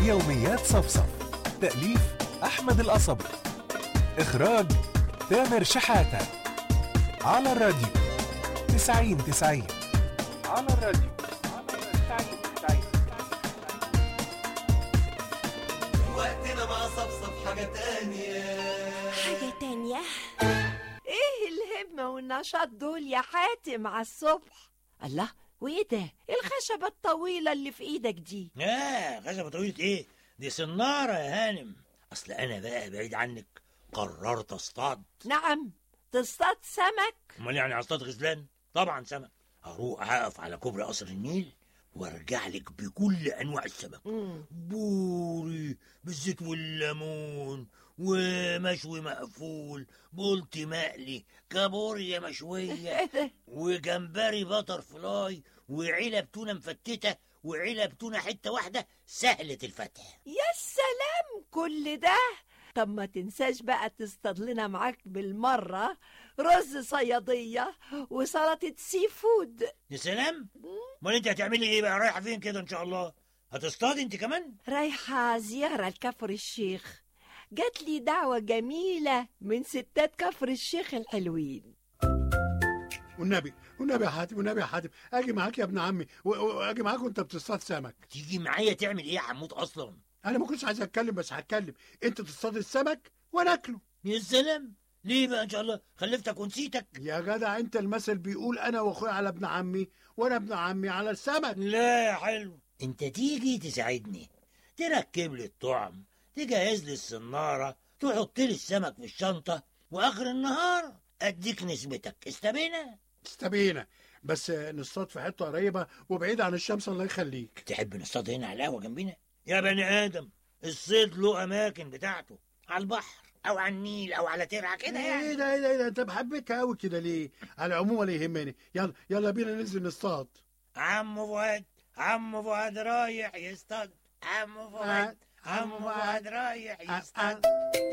يوميات صفصف تأليف أحمد القصبي إخراج تامر شحاتة على الراديو تسعين تسعين على الراديو تسعين تسعين وقتنا مع صفصف حاجة تانية حاجة تانية ايه الهمة والنشاط دول يا حاتم على الصبح الله وايه ده الخشبة الطويلة اللي في ايدك دي اه خشبة طويلة ايه دي صنارة يا هانم اصل انا بقى بعيد عنك قررت اصطاد نعم تصطاد سمك امال يعني اصطاد غزلان طبعا سمك هروح اقف على كوبري قصر النيل وارجع لك بكل انواع السمك مم. بوري بالزيت والليمون ومشوي مقفول بولتي مقلي كابوريا مشوية ايه ده وجمبري بتر فلاي وعلب تونة مفتتة وعلب تونة حتة واحدة سهلة الفتح يا سلام كل ده طب ما تنساش بقى تصطاد لنا معاك بالمرة رز صيادية وسلطة سي فود يا سلام امال انت هتعملي ايه بقى رايحة فين كده ان شاء الله هتصطادي انت كمان رايحة زيارة لكفر الشيخ جات لي دعوة جميلة من ستات كفر الشيخ الحلوين والنبي والنبي يا حاتم والنبي يا حاتم اجي معاك يا ابن عمي و- و- واجي معاك وانت بتصطاد سمك تيجي معايا تعمل ايه يا حمود اصلا انا ما كنتش عايز اتكلم بس هتكلم انت تصطاد السمك وانا اكله يا سلام ليه بقى ان شاء الله خلفتك ونسيتك يا جدع انت المثل بيقول انا واخويا على ابن عمي وانا ابن عمي على السمك لا يا حلو انت تيجي تساعدني تركب لي الطعم تجهز لي السنارة تحط لي السمك في الشنطة واخر النهار اديك نسبتك استبينا استبينا بس نصطاد في حته قريبه وبعيد عن الشمس الله يخليك تحب نصطاد هنا على القهوة جنبنا يا بني ادم الصيد له اماكن بتاعته على البحر او على النيل او على ترعة كده ايه يعني ده ايه ده ايه ده انت محبكها قوي كده ليه على العموم ولا يهمني يلا يلا بينا ننزل نصطاد عم فؤاد عم فؤاد رايح يصطاد عم فؤاد عم فؤاد رايح يصطاد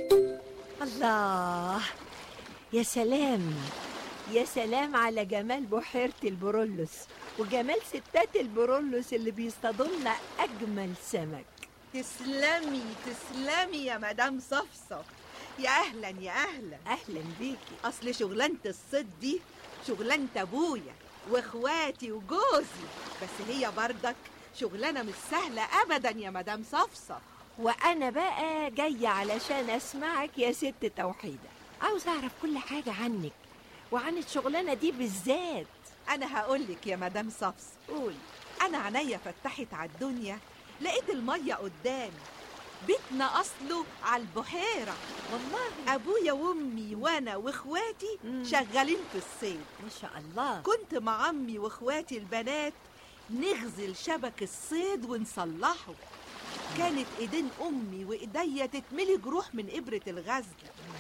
الله يا سلام يا سلام على جمال بحيرة البرولوس وجمال ستات البرولوس اللي بيصطادوا لنا أجمل سمك تسلمي تسلمي يا مدام صفصف يا اهلا يا اهلا أهلا بيكي اصل شغلانه الصيد دي شغلانه ابويا واخواتي وجوزي بس هي بردك شغلانه مش سهله ابدا يا مدام صفصف وأنا بقى جاية علشان أسمعك يا ست توحيدة عاوز أعرف كل حاجة عنك وعن الشغلانة دي بالذات انا هقولك يا مدام صفصف قولي انا عينيا فتحت على الدنيا لقيت الميه قدامي بيتنا اصله على البحيره والله ابويا وامي وانا واخواتي مم. شغالين في الصيد ما شاء الله كنت مع عمي واخواتي البنات نغزل شبك الصيد ونصلحه كانت ايدين امي وايديا تتملي جروح من ابره الغزل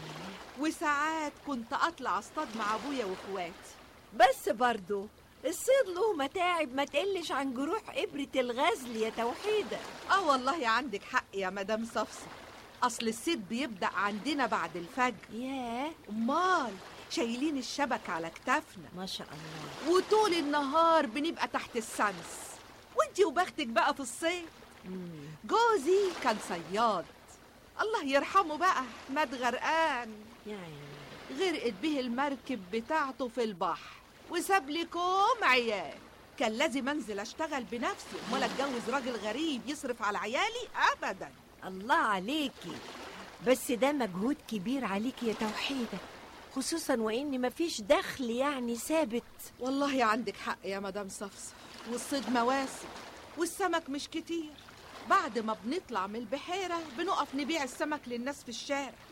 وساعات كنت اطلع اصطاد مع ابويا واخواتي بس برضو الصيد له متاعب ما تقلش عن جروح إبرة الغزل يا توحيدة اه والله عندك حق يا مدام صفصف اصل الصيد بيبدا عندنا بعد الفجر ياه امال شايلين الشبك على كتافنا ما شاء الله وطول النهار بنبقى تحت الشمس وانتي وبختك بقى في الصيف مم. جوزي كان صياد الله يرحمه بقى مات غرقان يعني غرقت به المركب بتاعته في البحر وساب لي كوم عيال كان لازم انزل اشتغل بنفسي امال اتجوز راجل غريب يصرف على عيالي ابدا الله عليكي بس ده مجهود كبير عليكي يا توحيدة خصوصا وإن مفيش دخل يعني ثابت والله عندك حق يا مدام صفصف والصيد مواسم والسمك مش كتير بعد ما بنطلع من البحيرة بنقف نبيع السمك للناس في الشارع